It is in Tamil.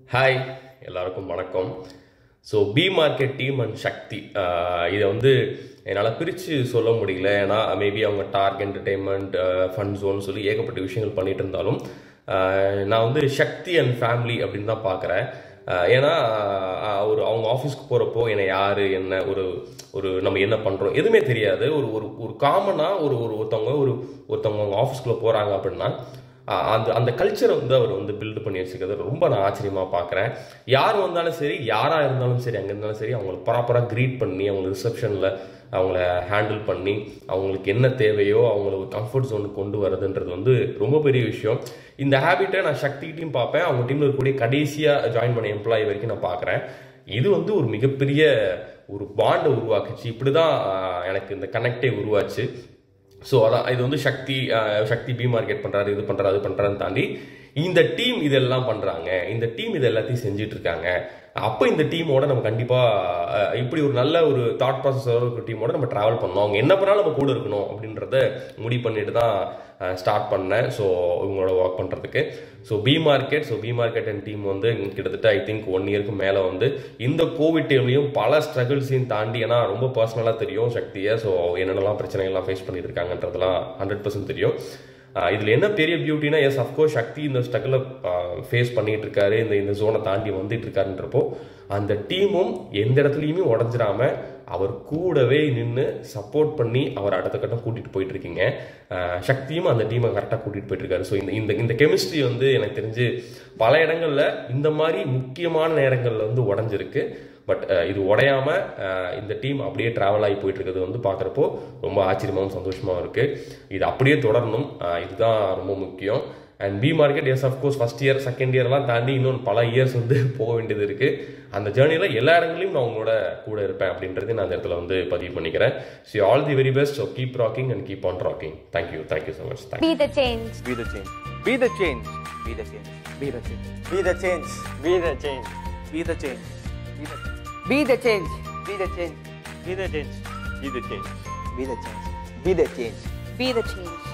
ஹாய் எல்லாருக்கும் வணக்கம் so B market team and Shakti ஆஹ் இதை வந்து என்னால் பிரித்து சொல்ல முடியல ஏன்னா மேபி அவங்க டார்க் என்டர்டெயின்மெண்ட் ஃபன் ஜோன் சொல்லி ஏகப்பட்ட விஷயங்கள் பண்ணிட்டு இருந்தாலும் ஆஹ் நான் வந்து சக்தி அண்ட் ஃபேமிலி அப்படின்னு தான் பார்க்குறேன் ஏன்னா ஆஹ் ஒரு அவங்க ஆஃபீஸ்க்கு போகிறப்போ என்னை யார் என்ன ஒரு ஒரு நம்ம என்ன பண்ணுறோம் எதுவுமே தெரியாது ஒரு ஒரு ஒரு காமனாக ஒரு ஒரு ஒருத்தவங்க ஒரு ஒருத்தவங்க அவங்க ஆஃபீஸ்க்குள்ளே போகிறாங்க அப்படின்னா ஆஹ் அந்த அந்த கல்ச்சரை வந்து அவர் வந்து பில்டு பண்ணி வச்சுக்கிறது ரொம்ப நான் ஆச்சரியமாக பார்க்குறேன் யார் வந்தாலும் சரி யாராக இருந்தாலும் சரி அங்கே இருந்தாலும் சரி அவங்களை ப்ராப்பராக க்ரீட் பண்ணி அவங்க ரிசப்ஷனில் அவங்கள ஹேண்டில் பண்ணி அவங்களுக்கு என்ன தேவையோ அவங்கள ஒரு கம்ஃபர்ட் ஜோனுக்கு கொண்டு வரதுன்றது வந்து ரொம்ப பெரிய விஷயம் இந்த ஹேபிட்டை நான் சக்திகிட்டையும் பார்ப்பேன் அவங்க டீமில் இருக்கக்கூடிய கடைசியாக ஜாயின் பண்ண எம்ப்ளாயி வரைக்கும் நான் பார்க்குறேன் இது வந்து ஒரு மிகப்பெரிய ஒரு பாண்டை உருவாக்குச்சு இப்படி தான் எனக்கு இந்த கனெக்டே உருவாச்சு ஸோ அதான் இது வந்து சக்தி அஹ், சக்தி பி மார்க்கெட் பண்ணுறாரு இது பண்ணுறாரு அது பண்ணுறாருன்னு தாண்டி இந்த டீம் இதெல்லாம் பண்ணுறாங்க இந்த டீம் இது எல்லாத்தையும் செஞ்சுட்டு இருக்காங்க அப்போ இந்த டீமோட நம்ம கண்டிப்பாக இப்படி ஒரு நல்ல ஒரு தாட் ப்ராசஸ் ஒரு டீமோட நம்ம ட்ராவல் பண்ணோம் அவங்க என்ன பண்ணாலும் நம்ம கூட இருக்கணும் அப்படின்றத முடிவு பண்ணிட்டு தான் ஸ்டார்ட் பண்ணேன் ஸோ இவங்களோட ஒர்க் பண்ணுறதுக்கு so B market so B market and team வந்து கிட்டத்தட்ட ஐ திங்க் ஒன் இயருக்கு மேலே வந்து இந்த கோவிட் டைம்லையும் பல ஸ்ட்ரகிள்ஸையும் தாண்டி ஏன்னா ரொம்ப பர்சனலாக தெரியும் சக்தியை ஸோ என்னென்னலாம் பிரச்சனைகள்லாம் ஃபேஸ் பண்ணிட்டு இருக்காங்கன்றதெல்லாம் ஹண்ட்ரட் பர்சன்ட் தெரியும் ஆஹ் இதுல என்ன பெரிய பியூட்டினா எஸ் அஃப்கோர்ஸ் சக்தி இந்த ஸ்ட்ரகிளை ஃபேஸ் பண்ணிட்டு இருக்காரு இந்த இந்த ஜோனை தாண்டி வந்துட்டு இருக்காருன்றப்போ அந்த டீமும் எந்த இடத்துலையுமே உடஞ்சிராம அவர் கூடவே நின்று சப்போர்ட் பண்ணி அவர் அடுத்த கட்டம் கூட்டிட்டு போயிட்டு இருக்கீங்க ஆஹ் சக்தியும் அந்த டீமை கரெக்டாக கூட்டிட்டு போயிட்டு இருக்காரு ஸோ இந்த இந்த இந்த கெமிஸ்ட்ரி வந்து எனக்கு தெரிஞ்சு பல இடங்கள்ல இந்த மாதிரி முக்கியமான நேரங்கள்ல வந்து உடஞ்சிருக்கு பட் இது உடையாம அஹ், இந்த டீம் அப்படியே டிராவல் ஆகி போயிட்டு இருக்கிறது வந்து பார்க்குறப்போ ரொம்ப ஆச்சரியமாகவும் சந்தோஷமாகவும் இருக்கு இது அப்படியே தொடரணும் அஹ், இதுதான் ரொம்ப முக்கியம் and B market yes of course first year second இயர்லாம் தாண்டி இன்னும் பல இயர்ஸ் வந்து போக வேண்டியது இருக்கு அந்த ஜேர்னியில் எல்லா இடங்களையும் நான் உங்களோட கூட இருப்பேன் அப்படின்றது நான் அந்த இடத்துல வந்து பதிவு பண்ணிக்கிறேன் so all the very best so keep rocking and keep on rocking thank you thank you so much thank Be the change. Be the change. Be the change. Be the change. Be the change. Be the change. Be the change. Be the change. Be the change. Be the change. Be the change. Be the change. Be the change. Be the change. Be the change.